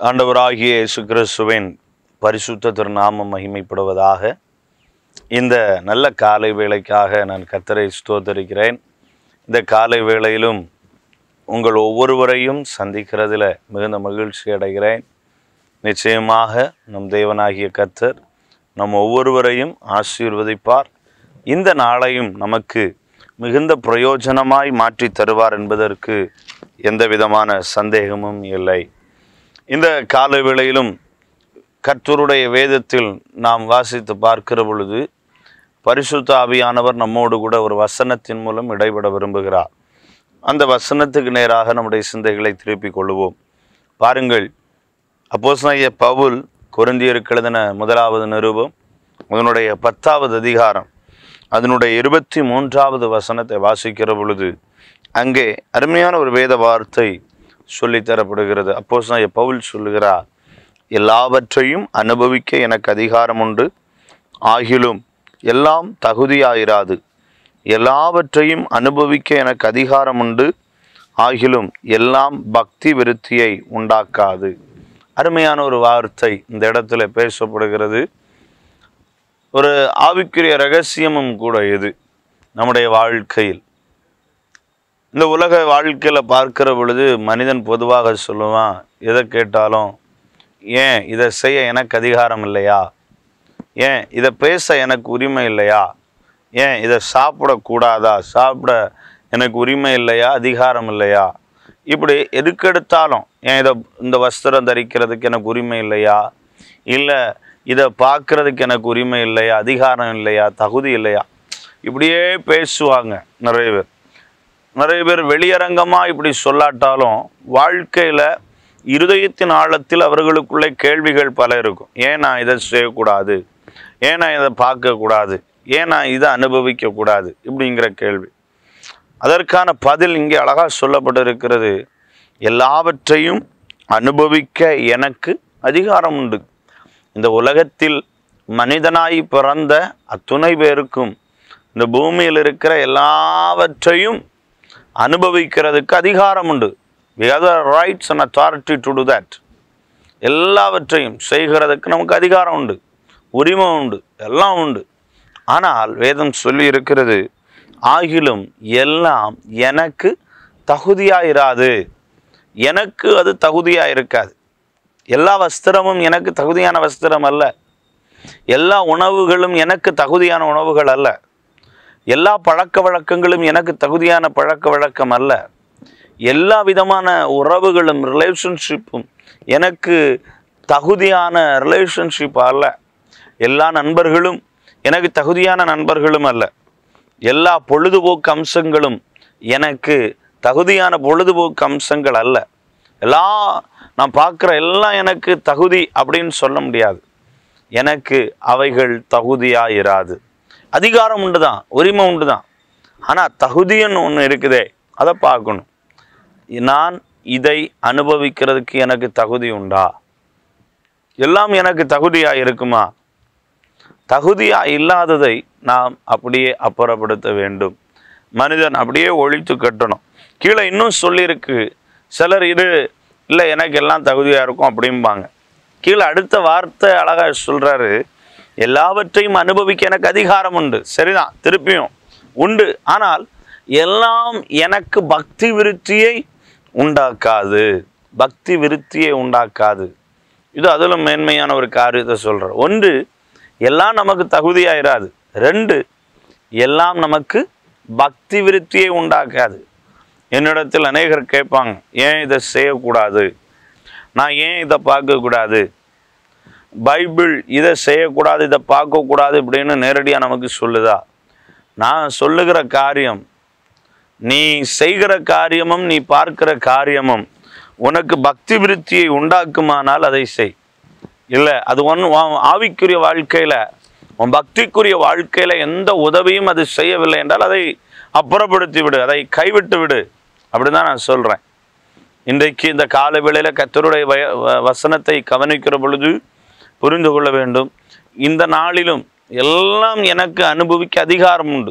ஆண்டவராகிய இயேசு கிறிஸ்துவின் பரிசுத்த திருநாமம் மகிமைப்படுவதாக இந்த நல்ல காலை வேளைக்காக நான் கத்தரை ஸ்தோத்தரிக்கிறேன் இந்த காலை வேளையிலும் உங்கள் ஒவ்வொருவரையும் சந்திக்கிறதுல மிகுந்த மகிழ்ச்சி அடைகிறேன் நிச்சயமாக நம் தேவனாகிய கத்தர் நம் ஒவ்வொருவரையும் ஆசீர்வதிப்பார் இந்த நாளையும் நமக்கு மிகுந்த பிரயோஜனமாய் மாற்றி தருவார் என்பதற்கு எந்த விதமான சந்தேகமும் இல்லை இந்த கால வேளையிலும் கர்த்தருடைய வேதத்தில் நாம் வாசித்து பார்க்கிற பொழுது பரிசுத்த ஆவியானவர் நம்மோடு கூட ஒரு வசனத்தின் மூலம் இடைபட விரும்புகிறார் அந்த வசனத்துக்கு நேராக நம்முடைய சிந்தைகளை திருப்பிக் கொள்வோம் பாருங்கள் அப்போஸ்தலனாகிய பவுல் கொரிந்தியருக்கு எழுதின முதலாவது நிருபம் அதனுடைய பத்தாவது அதிகாரம் அதனுடைய இருபத்தி மூன்றாவது வசனத்தை வாசிக்கிற பொழுது அங்கே அருமையான ஒரு வேத வார்த்தை சொல்லித் தரப்படுகிறது அப்போஸ்தலனாகிய பவுல் சொல்லுகிறார் எல்லாவற்றையும் அனுபவிக்க எனக்கு அதிகாரம் உண்டு ஆகிலும் எல்லாம் தகுதியாயிராது எல்லாவற்றையும் அனுபவிக்க எனக்கு அதிகாரம் உண்டு ஆகிலும் எல்லாம் பக்தி விருத்தியை உண்டாக்காது அருமையான ஒரு வார்த்தை இந்த இடத்துல பேசப்படுகிறது ஒரு ஆவிக்குரிய ரகசியமும் கூட இது நம்முடைய வாழ்க்கையில் இந்த உலக வாழ்க்கையில் பார்க்கிற பொழுது மனிதன் பொதுவாக சொல்லுவான் எதை கேட்டாலும் ஏன் இதை செய்ய எனக்கு அதிகாரம் இல்லையா ஏன் இதை பேச எனக்கு உரிமை இல்லையா ஏன் இதை சாப்பிடக்கூடாதா சாப்பிட எனக்கு உரிமை இல்லையா அதிகாரம் இல்லையா இப்படி எதுக்கெடுத்தாலும் ஏன் இதை இந்த வஸ்திரம் தரிக்கிறதுக்கு எனக்கு உரிமை இல்லையா இல்லை இதை பார்க்கறதுக்கு எனக்கு உரிமை இல்லையா அதிகாரம் இல்லையா தகுதி இல்லையா இப்படியே பேசுவாங்க நிறைய பேர் நிறைய பேர் வெளியரங்கமாக இப்படி சொல்லாட்டாலும் வாழ்க்கையில் இருதயத்தின் ஆழத்தில் அவர்களுக்குள்ளே கேள்விகள் பல இருக்கும் ஏன் நான் இதை செய்யக்கூடாது ஏன் நான் இதை பார்க்கக்கூடாது ஏன் நான் இதை அனுபவிக்கக்கூடாது இப்படிங்கிற கேள்வி அதற்கான பதில் இங்கே அழகாக சொல்லப்பட்டிருக்கிறது எல்லாவற்றையும் அனுபவிக்க எனக்கு அதிகாரம் உண்டு இந்த உலகத்தில் மனிதனாய் பிறந்த அத்துணை பேருக்கும் இந்த பூமியில் இருக்கிற எல்லாவற்றையும் அனுபவிக்கிறதுக்கு அதிகாரம் உண்டு we have the rights and authority to do that எல்லாவற்றையும் செய்கிறதுக்கு நமக்கு அதிகாரம் உண்டு உரிமை உண்டு எல்லாம் உண்டு ஆனால் வேதம் சொல்லி இருக்கிறது ஆகிலும் எல்லாம் எனக்கு தகுதியாயிராது எனக்கு அது தகுதியாக இருக்காது எல்லா வஸ்திரமும் எனக்கு தகுதியான வஸ்திரம் அல்ல எல்லா உணவுகளும் எனக்கு தகுதியான உணவுகள் அல்ல எல்லா பழக்க வழக்கங்களும் எனக்கு தகுதியான பழக்க வழக்கம் அல்ல எல்லா விதமான உறவுகளும் ரிலேஷன்ஷிப்பும் எனக்கு தகுதியான ரிலேஷன்ஷிப் அல்ல எல்லா நண்பர்களும் எனக்கு தகுதியான நண்பர்களும் அல்ல எல்லா பொழுதுபோக்கு அம்சங்களும் எனக்கு தகுதியான பொழுதுபோக்கு அம்சங்கள் அல்ல எல்லா நான் பார்க்குற எல்லாம் எனக்கு தகுதி அப்படின்னு சொல்ல முடியாது எனக்கு அவைகள் தகுதியாக இராது அதிகாரம் உண்டு தான் உரிமை உண்டு தான் ஆனால் தகுதின்னு ஒன்று இருக்குதே அதை பார்க்கணும் நான் இதை அனுபவிக்கிறதுக்கு எனக்கு தகுதி உண்டா எல்லாம் எனக்கு தகுதியாக இருக்குமா தகுதியாக இல்லாததை நாம் அப்படியே அப்புறப்படுத்த வேண்டும் மனிதன் அப்படியே ஒழித்து கட்டணும் கீழே இன்னும் சொல்லியிருக்கு சிலர் இது இல்லை எனக்கு எல்லாம் தகுதியாக இருக்கும் அப்படிம்பாங்க கீழே அடுத்த வார்த்தை அழகாக சொல்கிறாரு எல்லாவற்றையும் அனுபவிக்க எனக்கு அதிகாரம் உண்டு சரிதான் திருப்பியும் உண்டு ஆனால் எல்லாம் எனக்கு பக்தி விருத்தியை உண்டாக்காது பக்தி விருத்தியை உண்டாக்காது இது அதிலும் மேன்மையான ஒரு காரியத்தை சொல்கிறார் ஒன்று எல்லாம் நமக்கு தகுதியாயிராது ரெண்டு எல்லாம் நமக்கு பக்தி விருத்தியை உண்டாக்காது என்னிடத்தில் அநேகர் கேட்பாங்க ஏன் இதை செய்யக்கூடாது நான் ஏன் இதை பார்க்கக்கூடாது பைபிள் இதை செய்யக்கூடாது இதை பார்க்கக்கூடாது இப்படின்னு நேரடியாக நமக்கு சொல்லுதா நான் சொல்லுகிற காரியம் நீ செய்கிற காரியமும் நீ பார்க்கிற காரியமும் உனக்கு பக்தி விருத்தியை உண்டாக்குமானால் அதை செய் இல்லை அது ஒன்று ஆவிக்குரிய வாழ்க்கையில் உன் பக்திக்குரிய வாழ்க்கையில் எந்த உதவியும் அது செய்யவில்லை என்றால் அதை அப்புறப்படுத்தி விடு அதை கைவிட்டு விடு அப்படி தான் நான் சொல்கிறேன் இன்றைக்கு இந்த கால வேளையில் கத்தருடைய வய வ- வசனத்தை கவனிக்கிற பொழுது புரிந்து கொள்ள வேண்டும் இந்த நாளிலும் எல்லாம் எனக்கு அனுபவிக்க அதிகாரம் உண்டு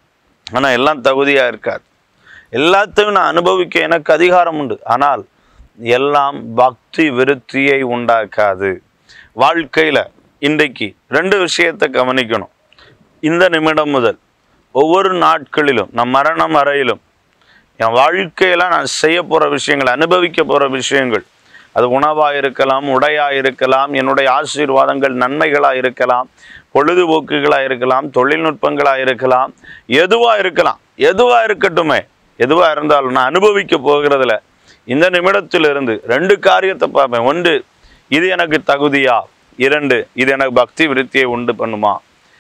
ஆனால் எல்லாம் தகுதியாக இருக்காது எல்லாத்தையும் நான் அனுபவிக்க எனக்கு அதிகாரம் உண்டு ஆனால் எல்லாம் பக்தி விருத்தியை உண்டாக்காது வாழ்க்கையில் இன்றைக்கு ரெண்டு விஷயத்தை கவனிக்கணும் இந்த நிமிடம் முதல் ஒவ்வொரு நாட்களிலும் நம் மரணம் வரையிலும் என் வாழ்க்கையில் நான் செய்ய போகிற விஷயங்கள் அனுபவிக்க போகிற விஷயங்கள் அது உணவாக இருக்கலாம் உடையாக இருக்கலாம் என்னுடைய ஆசீர்வாதங்கள் நன்மைகளாக இருக்கலாம் பொழுதுபோக்குகளாக இருக்கலாம் தொழில்நுட்பங்களாக இருக்கலாம் எதுவாக இருக்கலாம் எதுவாக இருக்கட்டுமே எதுவாக இருந்தாலும் நான் அனுபவிக்க போகிறதுல இந்த நிமிடத்திலிருந்து ரெண்டு காரியத்தை பார்ப்பேன் ஒன்று இது எனக்கு தகுதியா இரண்டு இது எனக்கு பக்தி விருத்தியை உண்டு பண்ணுமா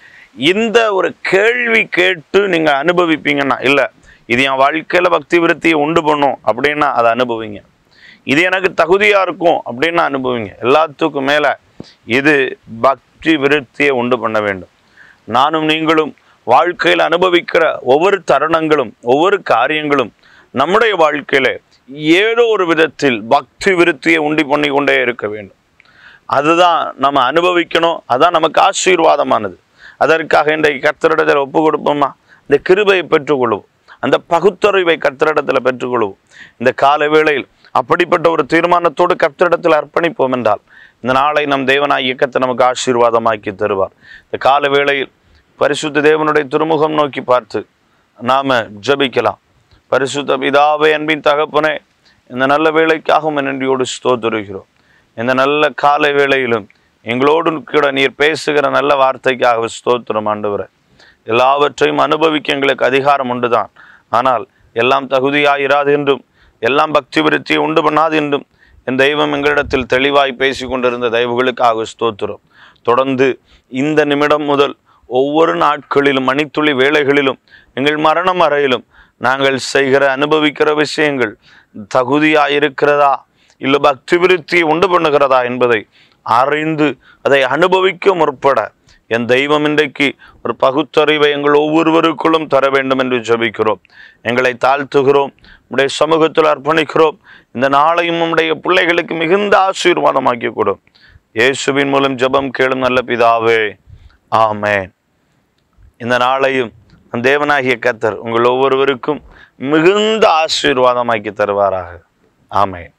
இந்த ஒரு கேள்வி கேட்டு நீங்க அனுபவிப்பீங்கன்னா இல்ல இது என் வாழ்க்கையில பக்தி விருத்தியை உண்டு பண்ணும் அப்படின்னா அதை அனுபவிங்க இது எனக்கு தகுதியா இருக்கும் அப்படின்னு அனுபவிங்க எல்லாத்துக்கும் மேல இது பக்தி விருத்தியை உண்டு பண்ண வேண்டும் நானும் நீங்களும் வாழ்க்கையில் அனுபவிக்கிற ஒவ்வொரு தருணங்களும் ஒவ்வொரு காரியங்களும் நம்முடைய வாழ்க்கையில ஏதோ ஒரு விதத்தில் பக்தி விருத்தியை உண்டி பண்ணி கொண்டே இருக்க வேண்டும் அதுதான் நம்ம அனுபவிக்கணும் அதான் நமக்கு ஆசீர்வாதமானது அதற்காக இன்றைக்கு கர்த்தரிடத்தில் ஒப்பு கொடுப்போமா இந்த கிருபையை பெற்றுக்கொள்வோம் அந்த பகுத்தறிவை கர்த்தரிடத்தில் பெற்றுக்கொள்வோம் இந்த கால வேளையில் அப்படிப்பட்ட ஒரு தீர்மானத்தோடு கர்த்தரிடத்தில் அர்ப்பணிப்போம் என்றால் இந்த நாளை நம் தேவனாய் இயக்கத்தை நமக்கு ஆசீர்வாதமாக்கி தருவார் இந்த கால வேளையில் பரிசுத்த தேவனுடைய திருமுகம் நோக்கி பார்த்து நாம ஜெபிக்கலாம் பரிசுத்த பிதாவே அன்பின் தகப்பனே இந்த நல்ல வேலைக்காக நன்றியோடு ஸ்தோத்திருக்கிறோம் இந்த நல்ல காலை வேளையிலும் எங்களோடு கூட நீர் பேசுகிற நல்ல வார்த்தைக்காக ஸ்தோத்திரம் ஆண்டவரே எல்லாவற்றையும் அனுபவிக்க எங்களுக்கு அதிகாரம் உண்டுதான் ஆனால் எல்லாம் தகுதியாயிராது என்றும் எல்லாம் பக்தி விருத்தியை உண்டு பண்ணாது என்றும் என் தெய்வம் எங்களிடத்தில் தெளிவாய் பேசி கொண்டிருந்த தெய்வங்களுக்காக ஸ்தோத்திரம் தொடர்ந்து இந்த நிமிடம் முதல் ஒவ்வொரு நாட்களிலும் மணித்துளி வேளைகளிலும் எங்கள் மரணம் வரையிலும் நாங்கள் செய்கிற அனுபவிக்கிற விஷயங்கள் தகுதியாயிருக்கிறதா இல்லை பக்தி விருத்தியை உண்டு பண்ணுகிறதா என்பதை அறிந்து அதை அனுபவிக்க முற்பட என் தெய்வம் இன்றைக்கு ஒரு பகுத்தறிவை எங்கள் ஒவ்வொருவருக்குள்ளும் தர வேண்டும் என்று ஜெபிக்கிறோம் எங்களை தாழ்த்துகிறோம் உடைய சமூகத்தில் அர்ப்பணிக்கிறோம் இந்த நாளையும் உம்முடைய பிள்ளைகளுக்கு மிகுந்த ஆசீர்வாதமாக்கி கொடும் இயேசுவின் மூலம் ஜெபம் கேளும் நல்ல பிதாவே ஆமென் இந்த நாளையும் நம் தேவனாகிய கத்தர் உங்கள் ஒவ்வொருவருக்கும் மிகுந்த ஆசீர்வாதமாக்கி தருவாராக ஆமென்